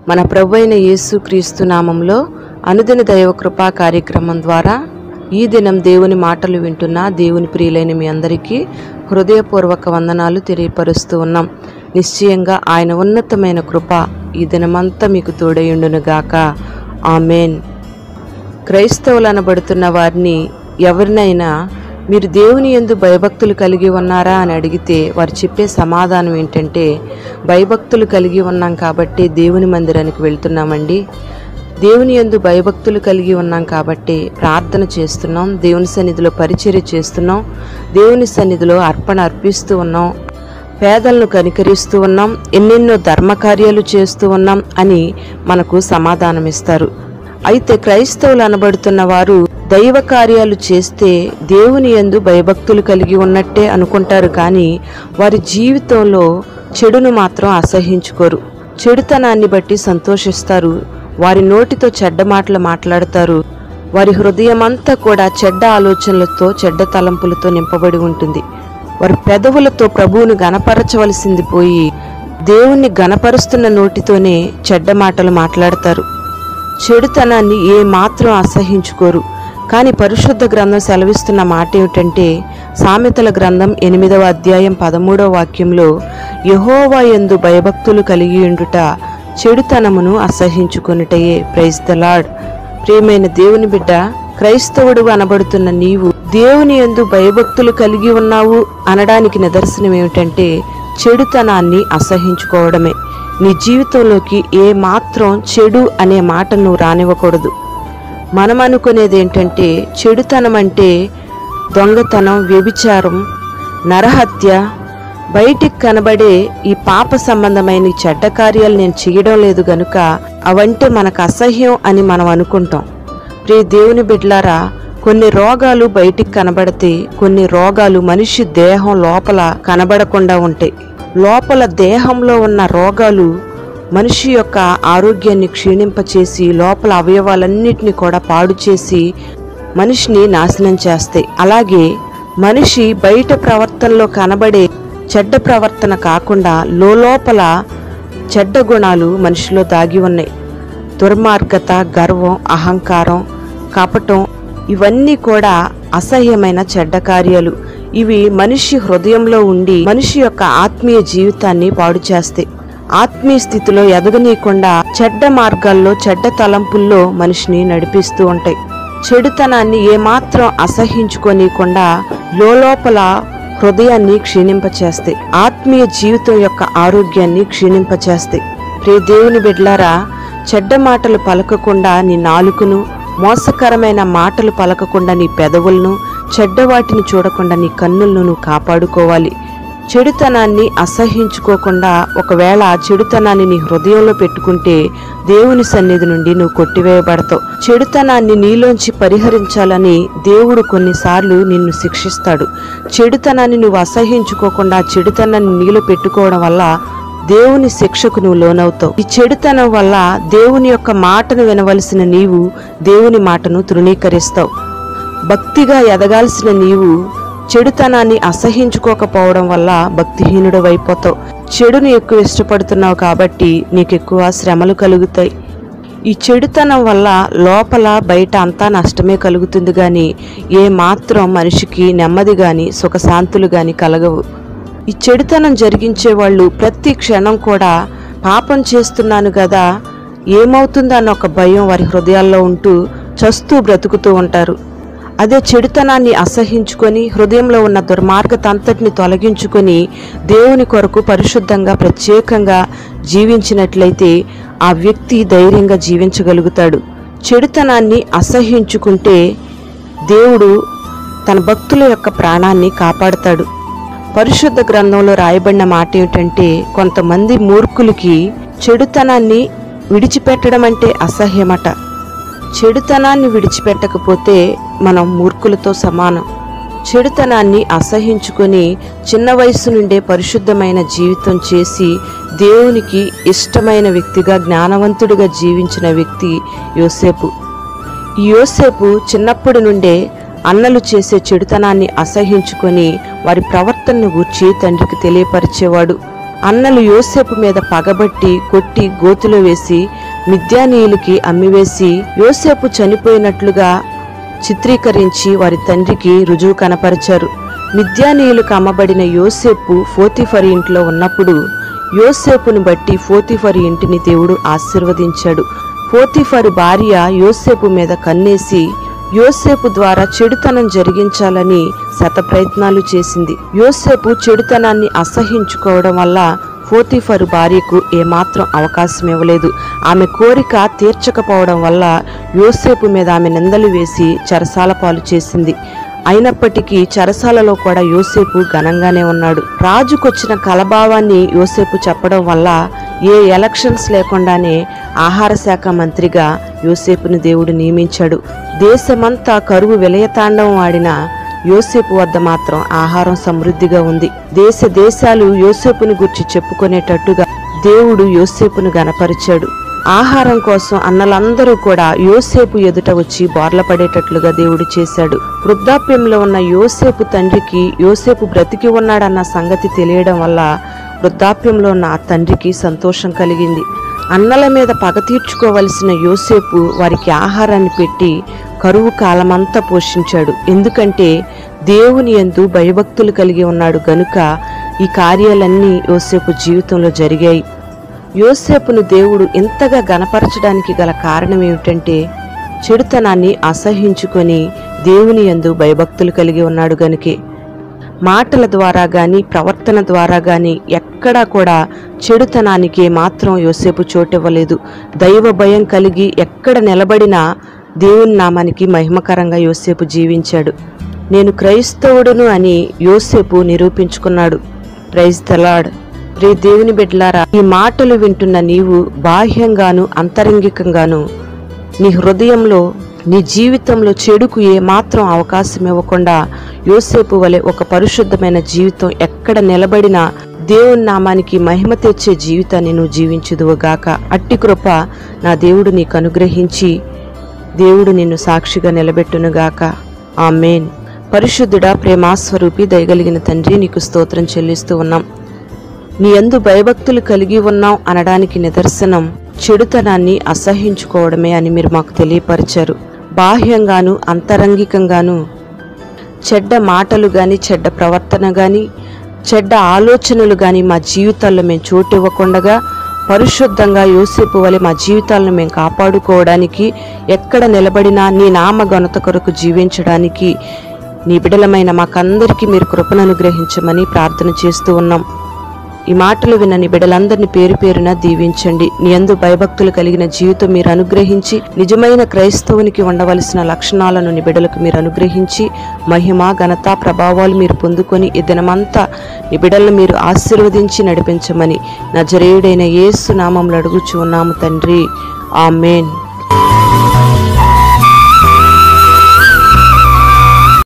మన ప్రభు అయిన యేసుక్రీస్తు నామంలో అనుదిన దైవ కృపా కార్యక్రమం ద్వారా ఈ దినం దేవుని మాటలు వింటున్న దేవుని ప్రియులైన మీ అందరికీ హృదయపూర్వక వందనాలు తెలియపరుస్తూ ఉన్నాం నిశ్చయంగా ఆయన ఉన్నతమైన కృప ఈ దినమంతా మీకు తోడయుండునుగాక ఆమెన్ క్రైస్తవులు అనబడుతున్న వారిని ఎవరినైనా మీరు దేవుని ఎందు భయభక్తులు కలిగి ఉన్నారా అని అడిగితే వారు చెప్పే సమాధానం ఏంటంటే భయభక్తులు కలిగి ఉన్నాం కాబట్టి దేవుని మందిరానికి వెళ్తున్నామండి దేవుని ఎందు భయభక్తులు కలిగి ఉన్నాం కాబట్టి ప్రార్థన చేస్తున్నాం దేవుని సన్నిధిలో పరిచర్య చేస్తున్నాం దేవుని సన్నిధిలో అర్పణ అర్పిస్తూ ఉన్నాం పేదలను కనికరిస్తూ ఉన్నాం ఎన్నెన్నో ధర్మకార్యాలు చేస్తూ ఉన్నాం అని మనకు సమాధానం ఇస్తారు అయితే క్రైస్తవులు అనబడుతున్న వారు దైవ కార్యాలు చేస్తే దేవుని యందు భయభక్తులు కలిగి ఉన్నట్టే అనుకుంటారు కానీ వారి జీవితంలో చెడును మాత్రం అసహించుకోరు చెడుతనాన్ని బట్టి సంతోషిస్తారు వారి నోటితో చెడ్డ మాటలు మాట్లాడతారు వారి హృదయమంతా కూడా చెడ్డ ఆలోచనలతో చెడ్డ తలంపులతో నింపబడి ఉంటుంది వారి పెదవులతో ప్రభువును గనపరచవలసింది పోయి దేవుణ్ణి గనపరుస్తున్న నోటితోనే చెడ్డ మాటలు మాట్లాడతారు చెడుతనాన్ని ఏ మాత్రం అసహించుకోరు కానీ పరిశుద్ధ గ్రంథం సెలవిస్తున్న మాట ఏమిటంటే సామెతల గ్రంథం ఎనిమిదవ అధ్యాయం పదమూడవ వాక్యంలో యహోవా యందు భయభక్తులు కలిగి ఉండుట చెడుతనమును అసహించుకొనుటయే ప్రైజ్ ద లార్డ్ ప్రియమైన దేవుని బిడ్డ క్రైస్తవుడు అనబడుతున్న నీవు దేవుని యందు భయభక్తులు కలిగి ఉన్నావు అనడానికి నిదర్శనం ఏమిటంటే చెడుతనాన్ని అసహించుకోవడమే నీ జీవితంలోకి ఏ మాత్రం చెడు అనే మాటను రానివ్వకూడదు మనం అనుకునేది ఏంటంటే చెడుతనం అంటే దొంగతనం వ్యభిచారం నరహత్య బయటికి కనబడే ఈ పాప సంబంధమైన ఈ చెడ్డ కార్యాలు నేను చేయడం లేదు గనుక అవంటే మనకు అసహ్యం అని మనం అనుకుంటాం ప్రియ దేవుని బిడ్లారా కొన్ని రోగాలు బయటికి కనబడితే కొన్ని రోగాలు మనిషి దేహం లోపల కనబడకుండా ఉంటాయి లోపల దేహంలో ఉన్న రోగాలు మనిషి యొక్క ఆరోగ్యాన్ని క్షీణింపచేసి లోపల అవయవాలన్నిటిని కూడా పాడు చేసి మనిషిని నాశనం చేస్తాయి అలాగే మనిషి బయట ప్రవర్తనలో కనబడే చెడ్డ ప్రవర్తన కాకుండా లోపల చెడ్డ గుణాలు మనిషిలో దాగి ఉన్నాయి దుర్మార్గత గర్వం అహంకారం కపటం ఇవన్నీ కూడా అసహ్యమైన చెడ్డ కార్యాలు ఇవి మనిషి హృదయంలో ఉండి మనిషి యొక్క ఆత్మీయ జీవితాన్ని పాడు చేస్తాయి ఆత్మీయ స్థితిలో ఎదగనీయకుండా చెడ్డ మార్గాల్లో చెడ్డ తలంపుల్లో మనిషిని నడిపిస్తూ ఉంటాయి చెడుతనాన్ని ఏమాత్రం అసహించుకోనీయకుండా లోపల హృదయాన్ని క్షీణింపచేస్తాయి ఆత్మీయ జీవితం యొక్క ఆరోగ్యాన్ని క్షీణింపచేస్తాయి ప్రియ దేవుని బిడ్లారా చెడ్డ మాటలు పలకకుండా నీ నాలుకను మోసకరమైన మాటలు పలకకుండా నీ పెదవులను చెడ్డ వాటిని చూడకుండా నీ కన్నులను నువ్వు కాపాడుకోవాలి చెడుతనాన్ని అసహించుకోకుండా ఒకవేళ ఆ చెడుతనాన్ని నీ హృదయంలో పెట్టుకుంటే దేవుని సన్నిధి నుండి నువ్వు కొట్టివేయబడతావు చెడుతనాన్ని నీలోంచి పరిహరించాలని దేవుడు కొన్నిసార్లు నిన్ను శిక్షిస్తాడు చెడుతనాన్ని నువ్వు అసహించుకోకుండా ఆ చెడుతనాన్ని నీలో పెట్టుకోవడం వల్ల దేవుని శిక్షకు నువ్వు లోనవుతావు ఈ చెడుతనం వల్ల దేవుని యొక్క మాటను వినవలసిన నీవు దేవుని మాటను తృణీకరిస్తావు భక్తిగా ఎదగాల్సిన నీవు చెడుతనాన్ని అసహించుకోకపోవడం వల్ల భక్తిహీనుడు అయిపోతావు చెడుని ఎక్కువ ఇష్టపడుతున్నావు కాబట్టి నీకు ఎక్కువ శ్రమలు కలుగుతాయి ఈ చెడుతనం వల్ల లోపల బయట అంతా నష్టమే కలుగుతుంది కానీ ఏ మాత్రం మనిషికి నెమ్మది కానీ సుఖశాంతులు కానీ కలగవు ఈ చెడుతనం జరిగించే వాళ్ళు ప్రతి క్షణం కూడా పాపం చేస్తున్నాను కదా ఏమవుతుందన్న ఒక భయం వారి హృదయాల్లో ఉంటూ చస్తూ బ్రతుకుతూ ఉంటారు అదే చెడుతనాన్ని అసహించుకొని హృదయంలో ఉన్న దుర్మార్గత అంతటిని తొలగించుకొని దేవుని కొరకు పరిశుద్ధంగా ప్రత్యేకంగా జీవించినట్లయితే ఆ వ్యక్తి ధైర్యంగా జీవించగలుగుతాడు చెడుతనాన్ని అసహించుకుంటే దేవుడు తన భక్తుల యొక్క ప్రాణాన్ని కాపాడుతాడు పరిశుద్ధ గ్రంథంలో రాయబడిన మాట ఏమిటంటే కొంతమంది మూర్ఖులకి చెడుతనాన్ని విడిచిపెట్టడం అంటే అసహ్యమట చెడుతనాన్ని విడిచిపెట్టకపోతే మనం మూర్ఖులతో సమానం చెడుతనాన్ని అసహించుకొని చిన్న వయసు నుండే పరిశుద్ధమైన జీవితం చేసి దేవునికి ఇష్టమైన వ్యక్తిగా జ్ఞానవంతుడిగా జీవించిన వ్యక్తి యోసేపు ఈ యోసేపు చిన్నప్పటి నుండే అన్నలు చేసే చెడుతనాన్ని అసహించుకొని వారి ప్రవర్తనను గూర్చి తండ్రికి తెలియపరిచేవాడు అన్నలు యోసేపు మీద పగబట్టి కొట్టి గోతులో వేసి మిద్యానీయులకి అమ్మివేసి యోసేపు చనిపోయినట్లుగా చిత్రీకరించి వారి తండ్రికి రుజువు కనపరిచారు మిద్యానీయులకు అమ్మబడిన యోసేపు ఫోతిఫర్ ఇంట్లో ఉన్నప్పుడు యోసేపును బట్టి ఫోతిఫర్ ఇంటిని దేవుడు ఆశీర్వదించాడు ఫోతిఫరు భార్య యోసేపు మీద కన్నేసి యోసేపు ద్వారా చెడుతనం జరిగించాలని శతప్రయత్నాలు చేసింది యోసేపు చెడుతనాన్ని అసహించుకోవడం వల్ల ఫోతిఫరు భార్యకు ఏమాత్రం అవకాశం ఇవ్వలేదు ఆమె కోరిక తీర్చకపోవడం వల్ల యోసేపు మీద ఆమె నిందలు వేసి చెరసాల పాలు చేసింది అయినప్పటికీ చెరసాలలో కూడా యోసేపు ఘనంగానే ఉన్నాడు రాజుకొచ్చిన కలభావాన్ని యోసేపు చెప్పడం వల్ల ఏ ఎలక్షన్స్ లేకుండానే ఆహార శాఖ మంత్రిగా యోసేపును దేవుడు నియమించాడు దేశమంతా కరువు విలయతాండవం ఆడిన యోసేపు వద్ద మాత్రం ఆహారం సమృద్ధిగా ఉంది దేశ దేశాలు యోసేపుని గురించి చెప్పుకునేటట్టుగా దేవుడు యోసేపును గనపరిచాడు ఆహారం కోసం అన్నలందరూ కూడా యోసేపు ఎదుట వచ్చి బోర్ల పడేటట్లుగా దేవుడు చేశాడు వృద్ధాప్యంలో ఉన్న యోసేపు తండ్రికి యోసేపు బ్రతికి ఉన్నాడన్న సంగతి తెలియడం వల్ల వృద్ధాప్యంలో ఉన్న ఆ తండ్రికి సంతోషం కలిగింది అన్నల మీద పగ తీర్చుకోవలసిన యోసేపు వారికి ఆహారాన్ని పెట్టి కరువు కాలమంతా పోషించాడు ఎందుకంటే దేవుని యందు భయభక్తులు కలిగి ఉన్నాడు గనుక ఈ కార్యాలన్నీ యోసేపు జీవితంలో జరిగాయి యోసేపును దేవుడు ఇంతగా గనపరచడానికి గల కారణం ఏమిటంటే చెడుతనాన్ని అసహించుకొని దేవుని యందు భయభక్తులు కలిగి ఉన్నాడు గనుకే మాటల ద్వారా గాని ప్రవర్తన ద్వారా గాని ఎక్కడా కూడా చెడుతనానికి మాత్రం యోసేపు చోటివ్వలేదు దైవ భయం కలిగి ఎక్కడ నిలబడినా దేవుని నామానికి మహిమకరంగా యోసేపు జీవించాడు నేను క్రైస్తవుడును అని యోసేపు నిరూపించుకున్నాడు ప్రైజ్ తలాడ్ రే దేవుని బిడ్డలారా ఈ మాటలు వింటున్న నీవు బాహ్యంగాను అంతరంగికంగాను నీ హృదయంలో నీ జీవితంలో చెడుకు ఏ మాత్రం అవకాశం ఇవ్వకుండా యోసేపు వలె ఒక పరిశుద్ధమైన జీవితం ఎక్కడ నిలబడినా దేవుని నామానికి మహిమ తెచ్చే జీవితాన్ని నువ్వు జీవించుదువుగాక అట్టి కృప నా దేవుడు నీకు అనుగ్రహించి దేవుడు నిన్ను సాక్షిగా నిలబెట్టునుగాక ఆమెన్ పరిశుద్ధుడా ప్రేమాస్వరూపి దయగలిగిన తండ్రి నీకు స్తోత్రం చెల్లిస్తూ ఉన్నాం నీ యందు భయభక్తులు కలిగి ఉన్నాం అనడానికి నిదర్శనం చెడుతనాన్ని అసహించుకోవడమే అని మీరు మాకు తెలియపరిచారు బాహ్యంగాను అంతరంగికంగాను చెడ్డ మాటలు గాని చెడ్డ ప్రవర్తన గాని చెడ్డ ఆలోచనలు గాని మా జీవితాల్లో మేము చోటు ఇవ్వకుండగా పరిశుద్ధంగా యోసేపు వలె మా జీవితాలను మేము కాపాడుకోవడానికి ఎక్కడ నిలబడినా నీ నామ ఘనత కొరకు జీవించడానికి నీ బిడలమైన మాకందరికీ మీరు కృపను అనుగ్రహించమని ప్రార్థన చేస్తూ ఉన్నాం ఈ మాటలు విన్న నీ బిడ్డలందరినీ పేరు పేరున దీవించండి నీ అందు భయభక్తులు కలిగిన జీవితం మీరు అనుగ్రహించి నిజమైన క్రైస్తవునికి ఉండవలసిన లక్షణాలను నీ బిడ్డలకు మీరు అనుగ్రహించి మహిమ ఘనత ప్రభావాలు మీరు పొందుకొని ఈ దినమంతా నీ బిడ్డలను మీరు ఆశీర్వదించి నడిపించమని నజరేయుడైన యేసు నామంలో అడుగుచు ఉన్నాము తండ్రి ఆమెన్